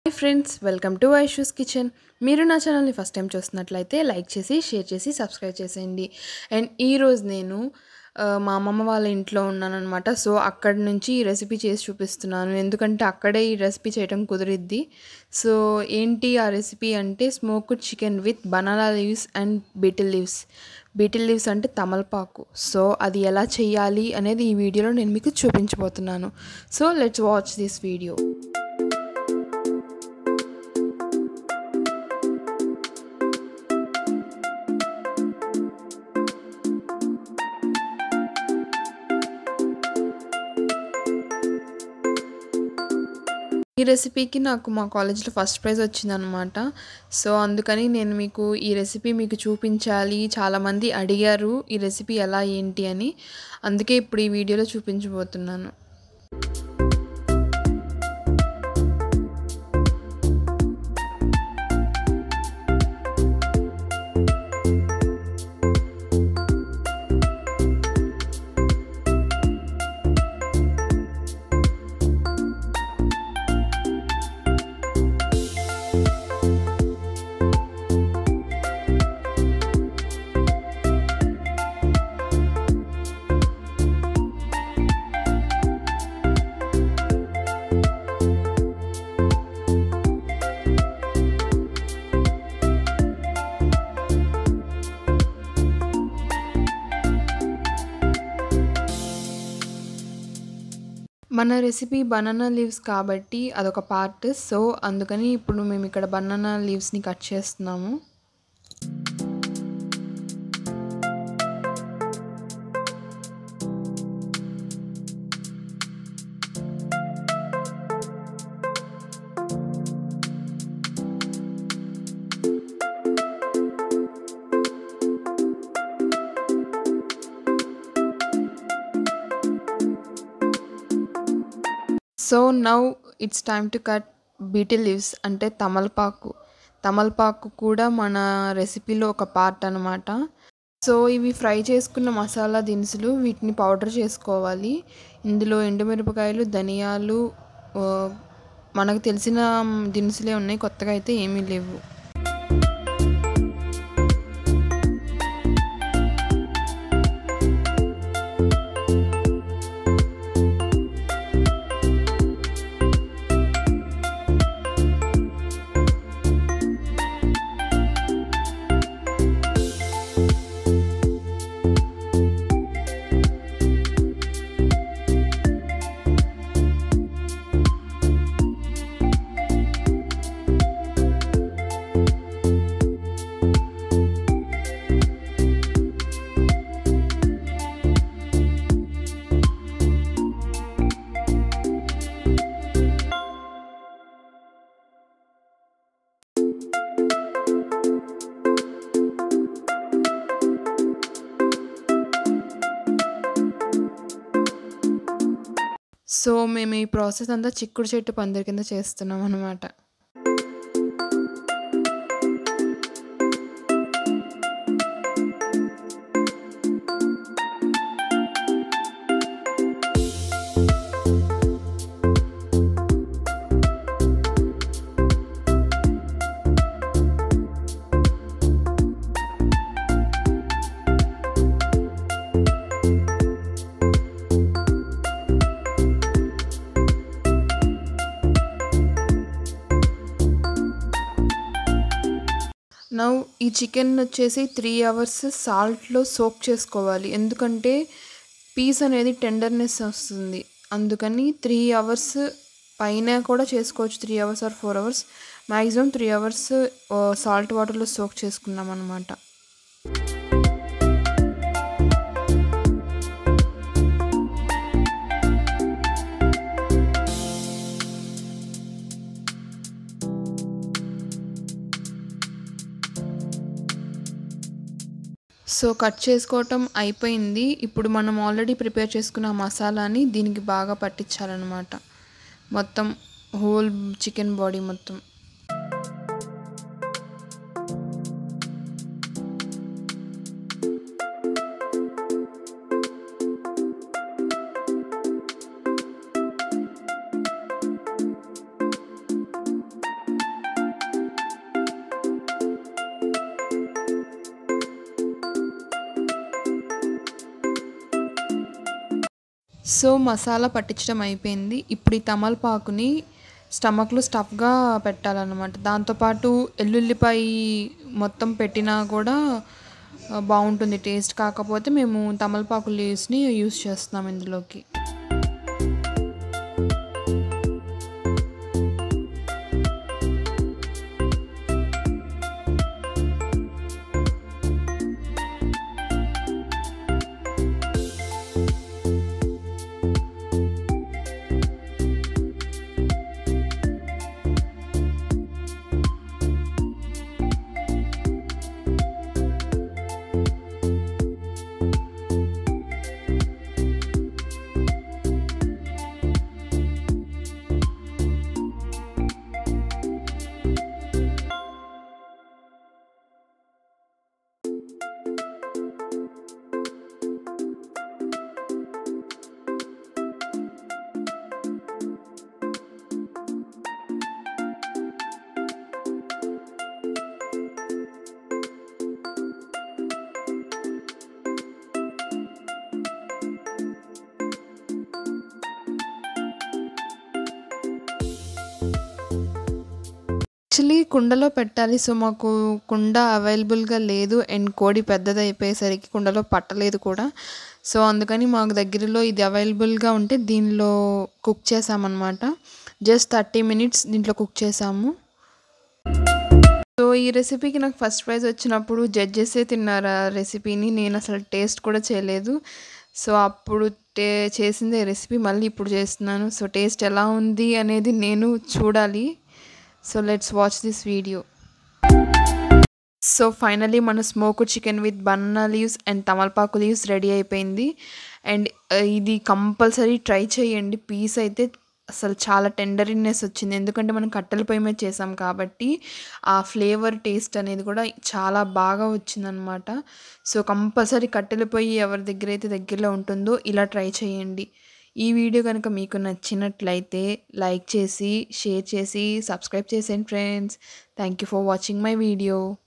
hi friends welcome to Aishu's kitchen మీరు నా ఛానల్ని ఫస్ట్ టైం చూస్తున్నట్లయితే లైక్ చేసి షేర్ చేసి సబ్స్క్రైబ్ చేసేయండి అండ్ ఈరోజు నేను ఆ, మా అమ్మమ్మ వాళ్ళ ఇంట్లో ఉన్నానన్నమాట సో అక్కడి నుంచి ఈ రెసిపీ చేసి చూపిస్తున్నాను ఎందుకంటే అక్కడే ఈ రెసిపీ చేయడం కుదిరిద్ది సో ఏంటి ఆ రెసిపీ అంటే smoked chicken with banana leaves and betel leaves betel leaves అంటే తమలపాకు సో అది ఎలా చేయాలి అనేది ఈ వీడియోలో నేను మీకు చూపించబోతున్నాను so let's watch this video ఈ రెసిపీకి నాకు మా కాలేజ్లో ఫస్ట్ ప్రైజ్ వచ్చిందనమాట సో అందుకని నేను మీకు ఈ రెసిపీ మీకు చూపించాలి చాలామంది అడిగారు ఈ రెసిపీ ఎలా ఏంటి అని అందుకే ఇప్పుడు ఈ వీడియోలో చూపించబోతున్నాను మన రెసిపీ బనానా లీవ్స్ కాబట్టి అదొక పార్ట్ సో అందుకని ఇప్పుడు మేము ఇక్కడ బనానా లీవ్స్ని కట్ చేస్తున్నాము so now it's time to cut betel leaves అంటే తమలపాకు తమలపాకు కూడా మన రెసిపీలో ఒక పార్ట్ అనమాట సో ఇవి ఫ్రై చేసుకున్న మసాలా దినుసులు వీటిని పౌడర్ చేసుకోవాలి ఇందులో ఎండుమిరపకాయలు ధనియాలు ఆ, మనకు తెలిసిన దినుసులే ఉన్నాయి కొత్తగా అయితే ఏమీ లేవు సో మేము ఈ ప్రాసెస్ అంతా చిక్కుడు చెట్టు పందిరి కింద చేస్తున్నాం అనమాట నౌ ఈ చికెన్ వచ్చేసి త్రీ అవర్స్ సాల్ట్లో సోక్ చేసుకోవాలి ఎందుకంటే పీస్ అనేది టెండర్నెస్ వస్తుంది అందుకని త్రీ అవర్స్ పైన కూడా చేసుకోవచ్చు three hours or four hours maximum three hours salt వాటర్లో సోక్ చేసుకున్నాం అనమాట సో కట్ చేసుకోవటం అయిపోయింది ఇప్పుడు మనం ఆల్రెడీ ప్రిపేర్ చేసుకున్న మసాలాని దీనికి బాగా పట్టించాలన్నమాట మొత్తం హోల్ చికెన్ బాడీ మొత్తం సో మసాలా పట్టించడం అయిపోయింది ఇప్పుడు ఈ తమలపాకుని స్టమక్లో స్టఫ్గా పెట్టాలన్నమాట దాంతోపాటు ఎల్లుల్లిపాయ మొత్తం పెట్టినా కూడా ఆ, బాగుంటుంది టేస్ట్ కాకపోతే మేము తమలపాకు లీవ్స్ని యూస్ చేస్తున్నాం ఇందులోకి యాక్చువల్లీ కుండలో పెట్టాలి సో మాకు కుండ అవైలబుల్గా లేదు అండ్ కోడి పెద్దది అయిపోయేసరికి కుండలో పట్టలేదు కూడా సో అందుకని మాకు దగ్గరలో ఇది అవైలబుల్గా ఉంటే దీనిలో కుక్ చేసామన్నమాట జస్ట్ థర్టీ మినిట్స్ దీంట్లో కుక్ చేసాము సో ఈ రెసిపీకి నాకు ఫస్ట్ ప్రైజ్ వచ్చినప్పుడు జడ్జెసే తిన్నారు ఆ రెసిపీని నేను అసలు టేస్ట్ కూడా చేయలేదు సో అప్పుడు టే చేసిందే రెసిపీ మళ్ళీ ఇప్పుడు చేస్తున్నాను సో టేస్ట్ ఎలా ఉంది అనేది నేను చూడాలి so let's watch this video so finally మన smoke chicken with banana leaves and తమలపాకు లీవ్స్ రెడీ అయిపోయింది అండ్ ఇది కంపల్సరీ ట్రై చేయండి పీస్ అయితే అసలు చాలా టెండరినెస్ వచ్చింది ఎందుకంటే మనం కట్టెల పొయ్యి మీద చేసాం కాబట్టి ఆ ఫ్లేవర్ టేస్ట్ అనేది కూడా చాలా బాగా వచ్చిందనమాట సో కంపల్సరీ కట్టెల పొయ్యి ఎవరి దగ్గర అయితే దగ్గరలో ఉంటుందో ఇలా ట్రై చేయండి ఈ వీడియో కనుక మీకు నచ్చినట్లయితే లైక్ చేసి షేర్ చేసి సబ్స్క్రైబ్ చేసేయండి friends thank you for watching my video